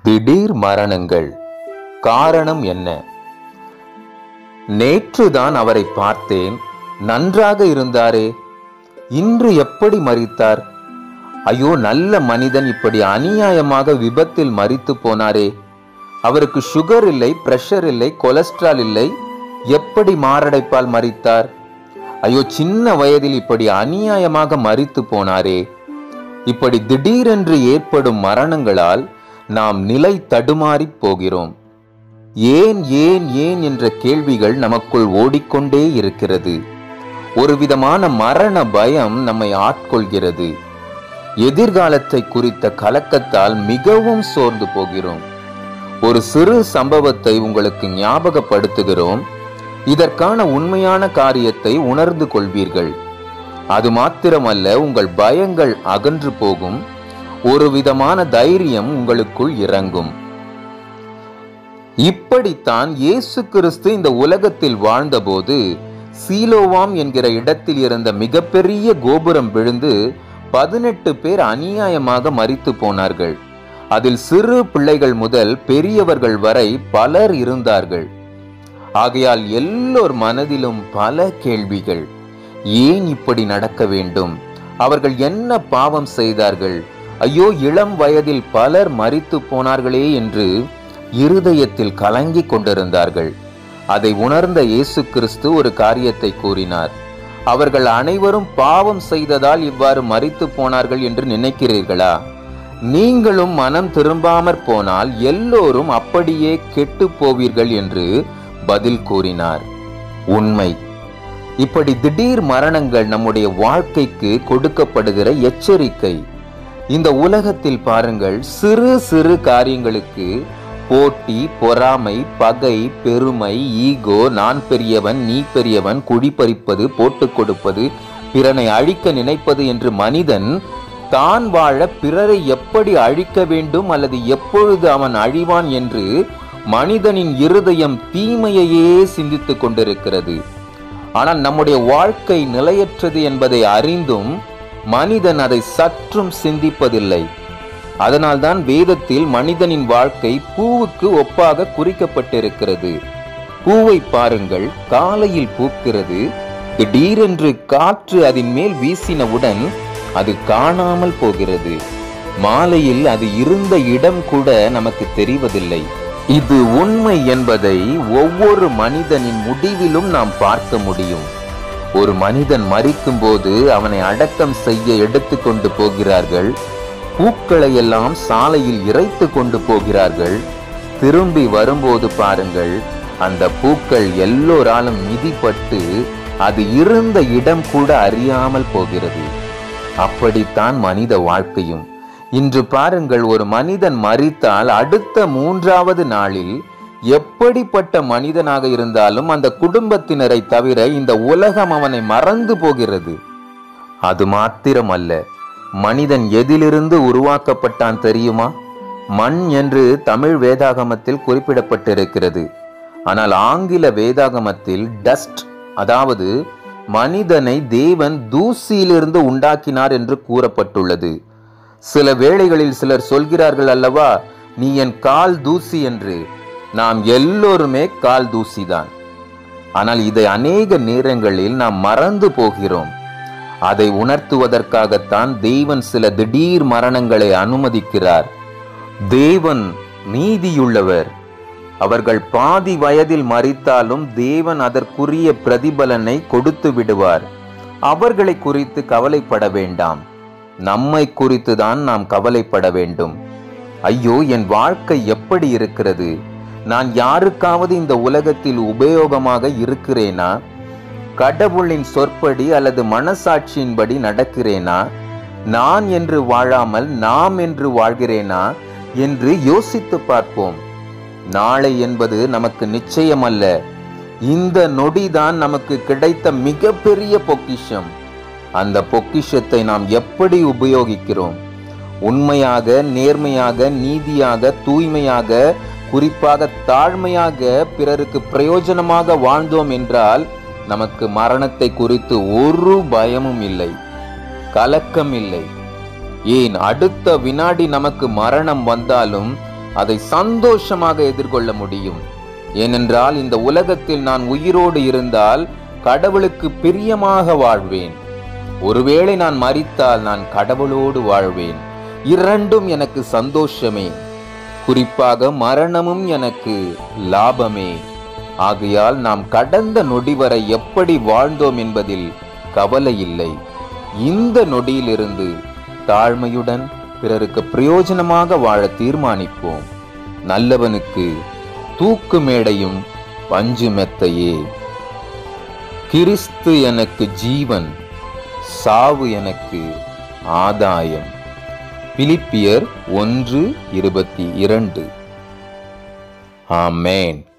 திடீர் மரணங்கள் காரணம் என்ன நேற்றுதான் அவரை பார்த்தேன் நன்றாக இருந்தாரே இன்று எப்படி மரித்தார் ஐயோ நல்ல மனிதன் இப்படி அநியாயமாக விபத்தில் மரித்து போனாரே அவருக்கு சுகர் இல்லை பிரஷர் இல்லை கொலஸ்ட்ரால் இல்லை எப்படி மாரடைப்பால் மரித்தார் ஐயோ சின்ன வயதில் இப்படி அநியாயமாக மரித்து போனாரே இப்படி திடீரென்று ஏற்படும் மரணங்களால் நாம் நிலை தடுமாறிப் போகிறோம் ஏன் ஏன் ஏன் என்ற கேள்விகள் நமக்குள் ஓடிக்கொண்டே இருக்கிறது ஒரு விதமான மரண பயம் நம்மை ஆட்கொள்கிறது எதிர்காலத்தை குறித்த கலக்கத்தால் மிகவும் சோர்ந்து போகிறோம் ஒரு சிறு சம்பவத்தை உங்களுக்கு ஞாபகப்படுத்துகிறோம் இதற்கான உண்மையான காரியத்தை உணர்ந்து கொள்வீர்கள் அது மாத்திரமல்ல உங்கள் பயங்கள் அகன்று போகும் ஒரு விதமான தைரியம் உங்களுக்குள் இறங்கும் இப்படித்தான் இயேசு கிறிஸ்து இந்த உலகத்தில் வாழ்ந்தபோது சீலோவாம் என்கிற இடத்தில் இருந்த மிகப்பெரிய கோபுரம் விழுந்து பதினெட்டு பேர் அநியாயமாக மரித்து போனார்கள் அதில் சிறு பிள்ளைகள் முதல் பெரியவர்கள் வரை பலர் இருந்தார்கள் ஆகையால் எல்லோர் மனதிலும் பல கேள்விகள் ஏன் இப்படி நடக்க வேண்டும் அவர்கள் என்ன பாவம் செய்தார்கள் ஐயோ இளம் வயதில் பலர் மரித்து போனார்களே என்று இருதயத்தில் கலங்கிக் கொண்டிருந்தார்கள் அதை உணர்ந்த இயேசு கிறிஸ்து ஒரு காரியத்தை கூறினார் அவர்கள் அனைவரும் பாவம் செய்ததால் இவ்வாறு மரித்து போனார்கள் என்று நினைக்கிறீர்களா நீங்களும் மனம் திரும்பாமற் போனால் எல்லோரும் அப்படியே கெட்டு போவீர்கள் என்று பதில் கூறினார் உண்மை இப்படி திடீர் மரணங்கள் நம்முடைய வாழ்க்கைக்கு கொடுக்கப்படுகிற எச்சரிக்கை இந்த உலகத்தில் பாருங்கள் சிறு சிறு காரியங்களுக்கு போட்டி பொறாமை பகை பெருமை ஈகோ நான் பெரியவன் நீ பெரியவன் குழிப்பறிப்பது போட்டுக் கொடுப்பது பிறனை அழிக்க நினைப்பது என்று மனிதன் தான் வாழ பிறரை எப்படி அழிக்க வேண்டும் அல்லது எப்பொழுது அவன் அழிவான் என்று மனிதனின் இருதயம் தீமையையே சிந்தித்துக் கொண்டிருக்கிறது ஆனால் நம்முடைய வாழ்க்கை நிலையற்றது என்பதை அறிந்தும் மனிதன் அதை சற்றும் சிந்திப்பதில்லை அதனால்தான் வேதத்தில் மனிதனின் வாழ்க்கை பூவுக்கு ஒப்பாக குறிக்கப்பட்டிருக்கிறது பூவை பாருங்கள் காலையில் பூக்கிறது திடீரென்று காற்று அதன் மேல் வீசினவுடன் அது காணாமல் போகிறது மாலையில் அது இருந்த இடம் கூட நமக்கு தெரிவதில்லை இது உண்மை என்பதை ஒவ்வொரு மனிதனின் முடிவிலும் நாம் பார்க்க முடியும் ஒரு மனிதன் மறிக்கும் போது அவனை அடக்கம் செய்ய எடுத்துக்கொண்டு போகிறார்கள் பூக்களை எல்லாம் சாலையில் இறைத்து கொண்டு போகிறார்கள் திரும்பி வரும்போது பாருங்கள் அந்த பூக்கள் எல்லோராலும் மிதிப்பட்டு அது இருந்த இடம் கூட அறியாமல் போகிறது அப்படித்தான் மனித வாழ்க்கையும் இன்று பாருங்கள் ஒரு மனிதன் மறித்தால் அடுத்த மூன்றாவது நாளில் எப்படிப்பட்ட மனிதனாக இருந்தாலும் அந்த குடும்பத்தினரை தவிர இந்த உலகம் அவனை மறந்து போகிறது அது மாத்திரமல்ல மனிதன் எதிலிருந்து உருவாக்கப்பட்டான் தெரியுமா மண் என்று தமிழ் வேதாகமத்தில் குறிப்பிடப்பட்டிருக்கிறது ஆனால் ஆங்கில வேதாகமத்தில் டஸ்ட் அதாவது மனிதனை தேவன் தூசியிலிருந்து உண்டாக்கினார் என்று கூறப்பட்டுள்ளது சில வேளைகளில் சிலர் சொல்கிறார்கள் அல்லவா நீ என் கால் தூசி என்று நாம் எல்லோருமே கால் தூசிதான் ஆனால் இதை அநேக நேரங்களில் நாம் மறந்து போகிறோம் அதை உணர்த்துவதற்காகத்தான் தேவன் சில திடீர் மரணங்களை அனுமதிக்கிறார் தேவன் நீதியுள்ளவர் அவர்கள் பாதி வயதில் மறித்தாலும் தேவன் அதற்குரிய பிரதிபலனை கொடுத்து விடுவார் அவர்களை குறித்து கவலைப்பட வேண்டாம் நம்மை குறித்து தான் நாம் கவலைப்பட வேண்டும் ஐயோ என் வாழ்க்கை எப்படி இருக்கிறது நான் யாருக்காவது இந்த உலகத்தில் உபயோகமாக இருக்கிறேனா கடவுளின் சொற்படி அல்லது மனசாட்சியின்படி நடக்கிறேனா நான் என்று வாழாமல் நாம் என்று வாழ்கிறேனா என்று யோசித்து பார்ப்போம் நாளை என்பது நமக்கு நிச்சயமல்ல இந்த நொடிதான் நமக்கு கிடைத்த மிகப்பெரிய பொக்கிஷம் அந்த பொக்கிஷத்தை நாம் எப்படி உபயோகிக்கிறோம் உண்மையாக நேர்மையாக நீதியாக தூய்மையாக குறிப்பாக தாழ்மையாக பிறருக்கு பிரயோஜனமாக வாழ்ந்தோம் என்றால் நமக்கு மரணத்தை குறித்து ஒரு பயமும் இல்லை கலக்கம் இல்லை ஏன் அடுத்த வினாடி நமக்கு மரணம் வந்தாலும் அதை சந்தோஷமாக எதிர்கொள்ள முடியும் ஏனென்றால் இந்த உலகத்தில் நான் உயிரோடு இருந்தால் கடவுளுக்கு பிரியமாக வாழ்வேன் ஒருவேளை நான் மரித்தால் நான் கடவுளோடு வாழ்வேன் இரண்டும் எனக்கு சந்தோஷமே குறிப்பாக மரணமும் எனக்கு லாபமே ஆகையால் நாம் கடந்த நொடி வரை எப்படி வாழ்ந்தோம் என்பதில் கவலை இல்லை இந்த நொடியிலிருந்து தாழ்மையுடன் பிறருக்கு பிரயோஜனமாக வாழ தீர்மானிப்போம் நல்லவனுக்கு தூக்கு மேடையும் பஞ்சு மெத்தையே கிறிஸ்து எனக்கு ஜீவன் சாவு எனக்கு ஆதாயம் பிலிப்பியர் ஒன்று இருபத்தி இரண்டு ஆமேன்